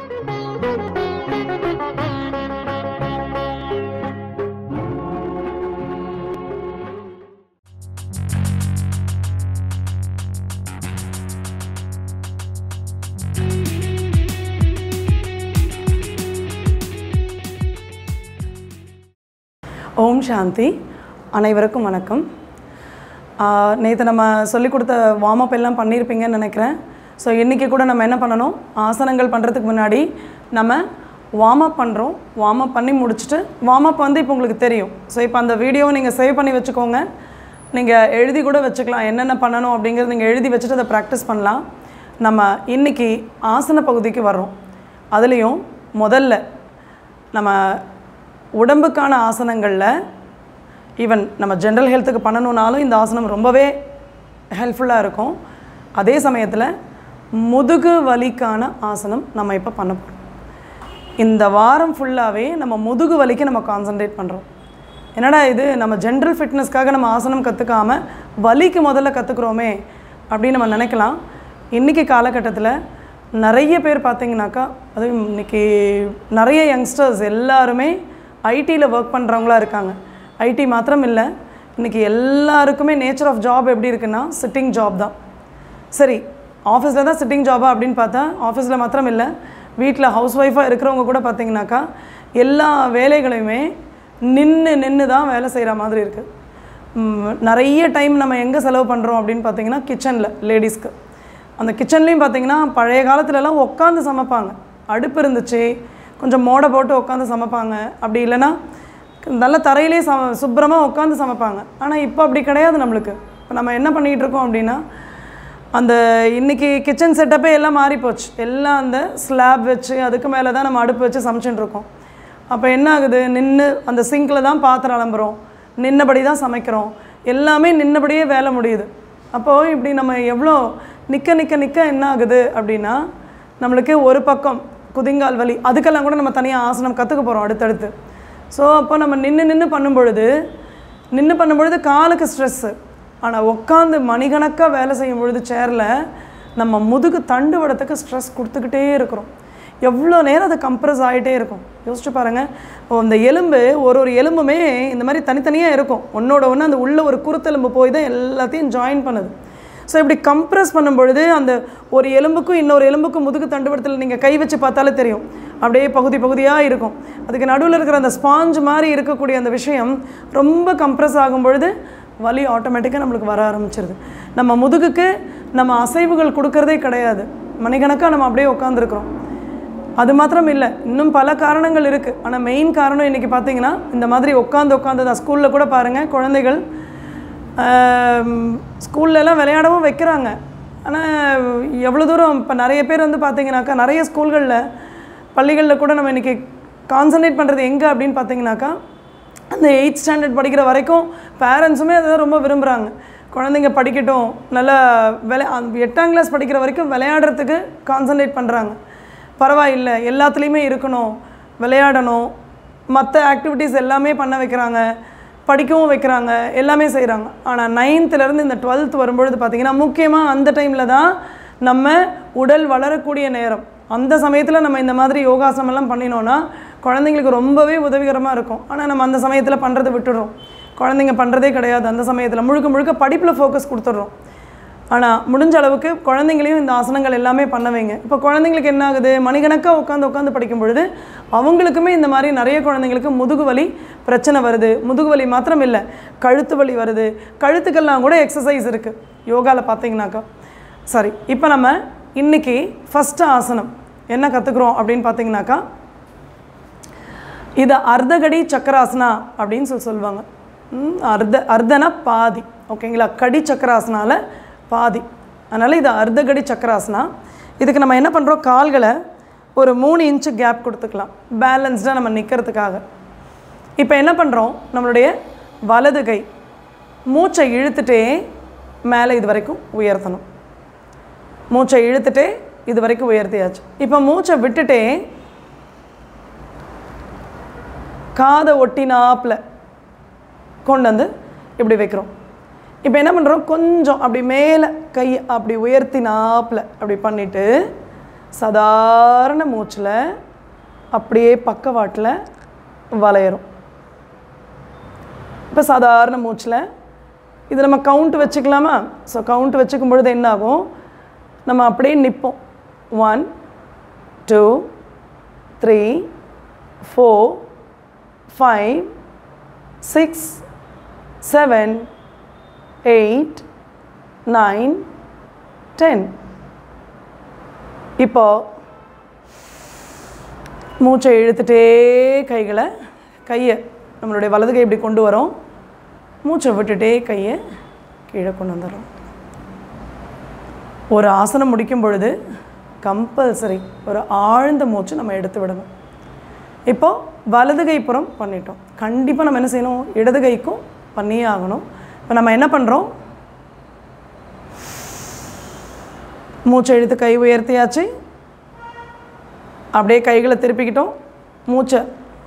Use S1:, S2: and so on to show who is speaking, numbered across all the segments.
S1: ஓம் சாந்தி அனைவருக்கும் வணக்கம் நேற்று நம்ம சொல்லிக் கொடுத்த வார்ம் அப் எல்லாம் பண்ணியிருப்பீங்கன்னு நினைக்கிறேன் ஸோ இன்றைக்கி கூட நம்ம என்ன பண்ணணும் ஆசனங்கள் பண்ணுறதுக்கு முன்னாடி நம்ம வார்ம் அப் பண்ணுறோம் வார்ம் அப் பண்ணி முடிச்சுட்டு வார்ம் அப் வந்து இப்போ உங்களுக்கு தெரியும் ஸோ இப்போ அந்த வீடியோவை நீங்கள் சேவ் பண்ணி வச்சுக்கோங்க நீங்கள் எழுதி கூட வச்சுக்கலாம் என்னென்ன பண்ணணும் அப்படிங்கிறது நீங்கள் எழுதி வச்சுட்டு அதை ப்ராக்டிஸ் பண்ணலாம் நம்ம இன்றைக்கி ஆசன பகுதிக்கு வர்றோம் அதுலேயும் முதல்ல நம்ம உடம்புக்கான ஆசனங்களில் ஈவன் நம்ம ஜென்ரல் ஹெல்த்துக்கு பண்ணணுன்னாலும் இந்த ஆசனம் ரொம்பவே ஹெல்ப்ஃபுல்லாக இருக்கும் அதே சமயத்தில் முதுகு வலிக்கான ஆசனம் நம்ம இப்போ பண்ண போகிறோம் இந்த வாரம் ஃபுல்லாகவே நம்ம முதுகு வலிக்கு நம்ம கான்சன்ட்ரேட் பண்ணுறோம் என்னடா இது நம்ம ஜென்ரல் ஃபிட்னஸ்க்காக நம்ம ஆசனம் கற்றுக்காம வலிக்கு முதல்ல கற்றுக்குறோமே அப்படின்னு நம்ம நினைக்கலாம் இன்றைக்கி காலகட்டத்தில் நிறைய பேர் பார்த்தீங்கன்னாக்கா அதுவும் இன்றைக்கி நிறைய யங்ஸ்டர்ஸ் எல்லாருமே ஐடியில் ஒர்க் பண்ணுறவங்களா இருக்காங்க ஐடி மாத்திரம் இல்லை இன்றைக்கி எல்லாருக்குமே நேச்சர் ஆஃப் ஜாப் எப்படி இருக்குன்னா சிட்டிங் ஜாப் தான் சரி ஆஃபீஸில் தான் சிட்டிங் ஜாபா அப்படின்னு பார்த்தா ஆஃபீஸில் மாத்திரம் இல்லை வீட்டில் ஹவுஸ் ஒய்ஃபாக இருக்கிறவங்க கூட பார்த்தீங்கன்னாக்கா எல்லா வேலைகளையுமே நின்று நின்று தான் வேலை செய்கிற மாதிரி இருக்குது நிறைய டைம் நம்ம எங்கே செலவு பண்ணுறோம் அப்படின்னு பார்த்தீங்கன்னா கிச்சனில் லேடிஸ்க்கு அந்த கிச்சன்லேயும் பார்த்தீங்கன்னா பழைய காலத்துலலாம் உட்காந்து சமைப்பாங்க அடுப்பு இருந்துச்சு கொஞ்சம் மோடை போட்டு உட்காந்து சமைப்பாங்க அப்படி இல்லைன்னா நல்ல தரையிலே சம சுப்பிரமாக உட்காந்து சமைப்பாங்க ஆனால் இப்போ அப்படி கிடையாது நம்மளுக்கு இப்போ நம்ம என்ன பண்ணிகிட்டு இருக்கோம் அப்படின்னா அந்த இன்றைக்கி கிச்சன் செட்டப்பே எல்லாம் மாறி போச்சு எல்லாம் அந்த ஸ்லாப் வச்சு அதுக்கு மேலே தான் நம்ம அடுப்பு வச்சு சமைச்சுட்டு இருக்கோம் அப்போ என்ன ஆகுது நின்று அந்த சிங்கில் தான் பாத்திரம் அலம்புறோம் நின்னபடி தான் சமைக்கிறோம் எல்லாமே நின்னபடியே வேலை முடியுது அப்போது இப்படி நம்ம எவ்வளோ நிற்க நிற்க நிற்க என்ன ஆகுது அப்படின்னா நம்மளுக்கு ஒரு பக்கம் குதிங்கால் வலி அதுக்கெல்லாம் கூட நம்ம தனியாக ஆசனம் கற்றுக்க போகிறோம் அடுத்தடுத்து ஸோ அப்போ நம்ம நின்று நின்று பண்ணும் பொழுது நின்று பண்ணும் பொழுது காலுக்கு ஸ்ட்ரெஸ்ஸு ஆனால் உட்காந்து மணிகணக்காக வேலை செய்யும் பொழுது சேரில் நம்ம முதுகு தண்டு வடத்துக்கு ஸ்ட்ரெஸ் கொடுத்துக்கிட்டே இருக்கிறோம் எவ்வளோ நேரம் அது கம்ப்ரஸ் ஆகிட்டே இருக்கும் யோசிச்சு பாருங்கள் இந்த எலும்பு ஒரு ஒரு எலும்புமே இந்த மாதிரி தனித்தனியாக இருக்கும் ஒன்றோட ஒன்று அந்த உள்ள ஒரு குருத்தெலும்பு போய் தான் எல்லாத்தையும் ஜாயின் பண்ணுது ஸோ இப்படி கம்ப்ரெஸ் பண்ணும் பொழுது அந்த ஒரு எலும்புக்கும் இன்னொரு எலும்புக்கும் முதுகு தண்டுவடத்தில் நீங்கள் கை வச்சு பார்த்தாலே தெரியும் அப்படியே பகுதி பகுதியாக இருக்கும் அதுக்கு நடுவில் இருக்கிற அந்த ஸ்பாஞ்ச் மாதிரி இருக்கக்கூடிய அந்த விஷயம் ரொம்ப கம்ப்ரெஸ் ஆகும் பொழுது வலி ஆட்டோமேட்டிக்காக நம்மளுக்கு வர ஆரம்பிச்சிருது நம்ம முதுகுக்கு நம்ம அசைவுகள் கொடுக்கறதே கிடையாது மணிக்கணக்காக நம்ம அப்படியே உட்காந்துருக்குறோம் அது மாத்திரம் இல்லை இன்னும் பல காரணங்கள் இருக்குது ஆனால் மெயின் காரணம் இன்றைக்கி பார்த்தீங்கன்னா இந்த மாதிரி உட்காந்து உட்காந்து தான் ஸ்கூலில் கூட பாருங்கள் குழந்தைகள் ஸ்கூல்லலாம் விளையாடவும் வைக்கிறாங்க ஆனால் எவ்வளோ தூரம் இப்போ நிறைய பேர் வந்து பார்த்தீங்கன்னாக்கா நிறைய ஸ்கூல்களில் பள்ளிகளில் கூட நம்ம இன்றைக்கி கான்சன்ட்ரேட் பண்ணுறது எங்கே அப்படின்னு பார்த்தீங்கன்னாக்கா அந்த எயித் ஸ்டாண்டர்ட் படிக்கிற வரைக்கும் பேரண்ட்ஸுமே அதை ரொம்ப விரும்புகிறாங்க குழந்தைங்க படிக்கட்டும் நல்லா விளை எட்டாம் கிளாஸ் படிக்கிற வரைக்கும் விளையாடுறதுக்கு கான்சன்ட்ரேட் பண்ணுறாங்க பரவாயில்லை எல்லாத்துலேயுமே இருக்கணும் விளையாடணும் மற்ற ஆக்டிவிட்டீஸ் எல்லாமே பண்ண வைக்கிறாங்க படிக்கவும் வைக்கிறாங்க எல்லாமே செய்கிறாங்க ஆனால் நைன்த்துலேருந்து இந்த டுவெல்த் வரும்பொழுது பார்த்திங்கன்னா முக்கியமாக அந்த டைமில் தான் நம்ம உடல் வளரக்கூடிய நேரம் அந்த சமயத்தில் நம்ம இந்த மாதிரி யோகாசனம்லாம் பண்ணினோன்னா குழந்தைங்களுக்கு ரொம்பவே உதவிகரமாக இருக்கும் ஆனால் நம்ம அந்த சமயத்தில் பண்ணுறதை விட்டுடுறோம் குழந்தைங்க பண்ணுறதே கிடையாது அந்த சமயத்தில் முழுக்க முழுக்க படிப்பில் ஃபோக்கஸ் கொடுத்துட்றோம் ஆனால் முடிஞ்ச அளவுக்கு குழந்தைங்களையும் இந்த ஆசனங்கள் எல்லாமே பண்ண வைங்க இப்போ குழந்தைங்களுக்கு என்ன ஆகுது மணிக்கணக்காக உட்காந்து உட்காந்து படிக்கும் பொழுது அவங்களுக்குமே இந்த மாதிரி நிறைய குழந்தைங்களுக்கு முதுகு வலி பிரச்சனை வருது முதுகு வலி மாத்திரம் இல்லை கழுத்து வலி வருது கழுத்துக்கெல்லாம் கூட எக்ஸசைஸ் இருக்குது யோகாவில் பார்த்தீங்கன்னாக்கா சரி இப்போ நம்ம இன்றைக்கி ஃபஸ்ட்டு ஆசனம் என்ன கற்றுக்குறோம் அப்படின்னு பார்த்தீங்கன்னாக்கா இது அர்த்தகடி சக்கராசனா அப்படின்னு சொல்லி சொல்லுவாங்க அர்த்த அர்த்தனா பாதி ஓகேங்களா கடி சக்கராசனால பாதி அதனால் இது அர்த்தகடி சக்கராசனா இதுக்கு நம்ம என்ன பண்ணுறோம் கால்களை ஒரு மூணு இன்ச்சு கேப் கொடுத்துக்கலாம் பேலன்ஸ்டாக நம்ம நிற்கிறதுக்காக இப்போ என்ன பண்ணுறோம் நம்மளுடைய வலது கை மூச்சை இழுத்துட்டே மேலே இது வரைக்கும் உயர்த்தணும் மூச்சை இழுத்துட்டே இது வரைக்கும் உயர்த்தியாச்சு இப்போ மூச்சை விட்டுட்டே காதை ஒட்டினாப்பில் கொண்டு வந்து இப்படி வைக்கிறோம் இப்போ என்ன பண்ணுறோம் கொஞ்சம் அப்படி மேலே கை அப்படி உயர்த்தினாப்பில் அப்படி பண்ணிவிட்டு சாதாரண மூச்சில் அப்படியே பக்கவாட்டில் வளையிறோம் இப்போ சாதாரண மூச்சில் இது நம்ம கவுண்ட் வச்சுக்கலாமா ஸோ கவுண்ட் வச்சுக்கும் பொழுது என்ன ஆகும் நம்ம அப்படியே நிற்போம் one two three four five six seven eight nine ten இப்போ மூச்சை இழுத்துட்டே கைகளை கையை நம்மளுடைய வலது கை இப்படி கொண்டு வரோம் மூச்சை விட்டுட்டே கையை கீழே கொண்டு வந்துடுறோம் ஒரு ஆசனம் முடிக்கும் பொழுது கம்பல்சரி ஒரு ஆழ்ந்த மூச்சு நம்ம எடுத்து விடணும் இப்போ வலது கை புறம் பண்ணிட்டோம் கண்டிப்பாக நம்ம என்ன செய்யணும் இடது கைக்கும் பண்ணியே ஆகணும் இப்போ நம்ம என்ன பண்ணுறோம் மூச்சை இழுத்து கை உயர்த்தியாச்சு அப்படியே கைகளை திருப்பிக்கிட்டோம் மூச்சை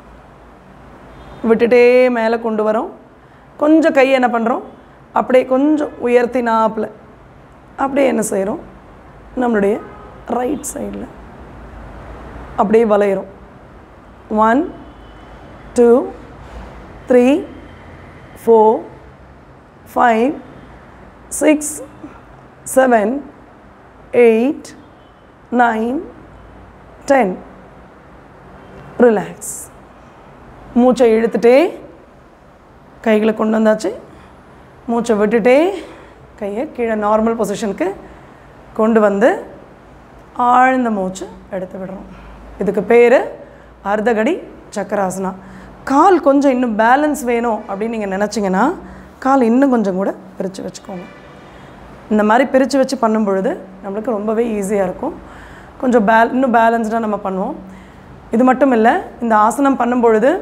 S1: விட்டுட்டே மேலே கொண்டு வரோம் கொஞ்சம் கையை என்ன பண்ணுறோம் அப்படியே கொஞ்சம் உயர்த்தினாப்பில் அப்படியே என்ன செய்கிறோம் நம்மளுடைய ரைட் சைடில் அப்படியே வளையிறோம் one two three four five six seven eight nine ten relax மூச்சை இழுத்துட்டே கைகளை கொண்டு வந்தாச்சு மூச்சை விட்டுட்டே கையை கீழே நார்மல் பொசிஷனுக்கு கொண்டு வந்து ஆழ்ந்த மூச்சு எடுத்து விடுறோம் இதுக்கு பேர் அர்த்தகடி சக்கராசனா கால் கொஞ்சம் இன்னும் பேலன்ஸ் வேணும் அப்படின்னு நீங்கள் நினச்சிங்கன்னா கால் இன்னும் கொஞ்சம் கூட பிரித்து வச்சுக்கோங்க இந்த மாதிரி பிரித்து வச்சு பண்ணும் பொழுது நம்மளுக்கு ரொம்பவே ஈஸியாக இருக்கும் கொஞ்சம் பேல் இன்னும் பேலன்ஸ்டாக நம்ம பண்ணுவோம் இது மட்டும் இல்லை இந்த ஆசனம் பண்ணும் பொழுது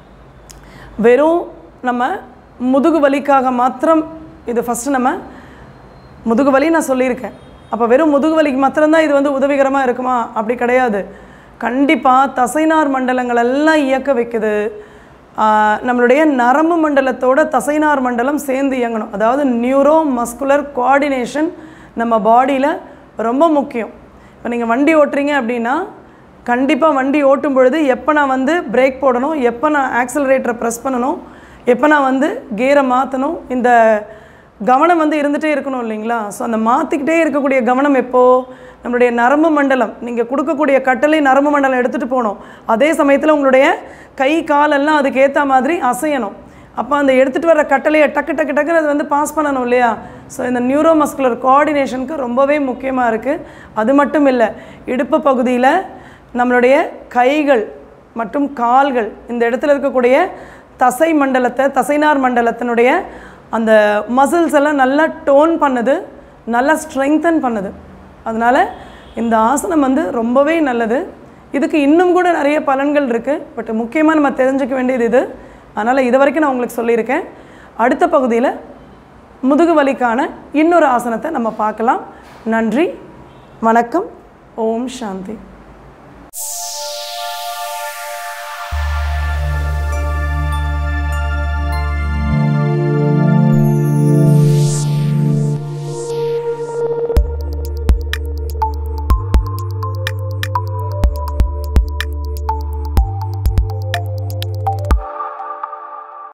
S1: வெறும் நம்ம முதுகு வலிக்காக மாத்திரம் இது ஃபஸ்ட்டு நம்ம முதுகு வலி நான் சொல்லியிருக்கேன் அப்போ வெறும் முதுகு வலிக்கு மாத்திரம்தான் இது வந்து உதவிகரமாக இருக்குமா அப்படி கிடையாது கண்டிப்பாக தசைநார் மண்டலங்கள் எல்லாம் இயக்க வைக்குது ஆஹ் நம்மளுடைய நரம்பு மண்டலத்தோட தசைநார் மண்டலம் சேர்ந்து இயங்கணும் அதாவது நியூரோ மஸ்குலர் கோஆர்டினேஷன் நம்ம பாடியில் ரொம்ப முக்கியம் இப்போ நீங்கள் வண்டி ஓட்டுறீங்க அப்படின்னா கண்டிப்பாக வண்டி ஓட்டும் பொழுது எப்போ நான் வந்து பிரேக் போடணும் எப்போ நான் ஆக்சலரேட்டரை ப்ரெஸ் பண்ணணும் எப்போ நான் வந்து கியரை மாற்றணும் இந்த கவனம் வந்து இருந்துகிட்டே இருக்கணும் இல்லைங்களா ஸோ அந்த மாற்றிக்கிட்டே இருக்கக்கூடிய கவனம் எப்போ நம்மளுடைய நரம்பு மண்டலம் நீங்கள் கொடுக்கக்கூடிய கட்டளை நரம்பு மண்டலம் எடுத்துகிட்டு போகணும் அதே சமயத்தில் உங்களுடைய கை காலெல்லாம் அதுக்கு ஏற்ற மாதிரி அசையணும் அப்போ அந்த எடுத்துகிட்டு வர கட்டளையை டக்கு டக்கு டக்குன்னு அது வந்து பாஸ் பண்ணணும் இல்லையா ஸோ இந்த நியூரோ மஸ்குலர் கோஆர்டினேஷனுக்கு ரொம்பவே முக்கியமாக இருக்குது அது மட்டும் இல்லை இடுப்பு பகுதியில் நம்மளுடைய கைகள் மற்றும் கால்கள் இந்த இடத்துல இருக்கக்கூடிய தசை மண்டலத்தை தசைநார் மண்டலத்தினுடைய அந்த மசில்ஸ் எல்லாம் நல்லா டோன் பண்ணுது நல்லா ஸ்ட்ரெங்தன் பண்ணுது அதனால் இந்த ஆசனம் வந்து ரொம்பவே நல்லது இதுக்கு இன்னும் கூட நிறைய பலன்கள் இருக்குது பட் முக்கியமாக நம்ம தெரிஞ்சுக்க வேண்டியது இது அதனால் இது வரைக்கும் நான் உங்களுக்கு சொல்லியிருக்கேன் அடுத்த பகுதியில் முதுகு வலிக்கான இன்னொரு ஆசனத்தை நம்ம பார்க்கலாம் நன்றி வணக்கம் ஓம் சாந்தி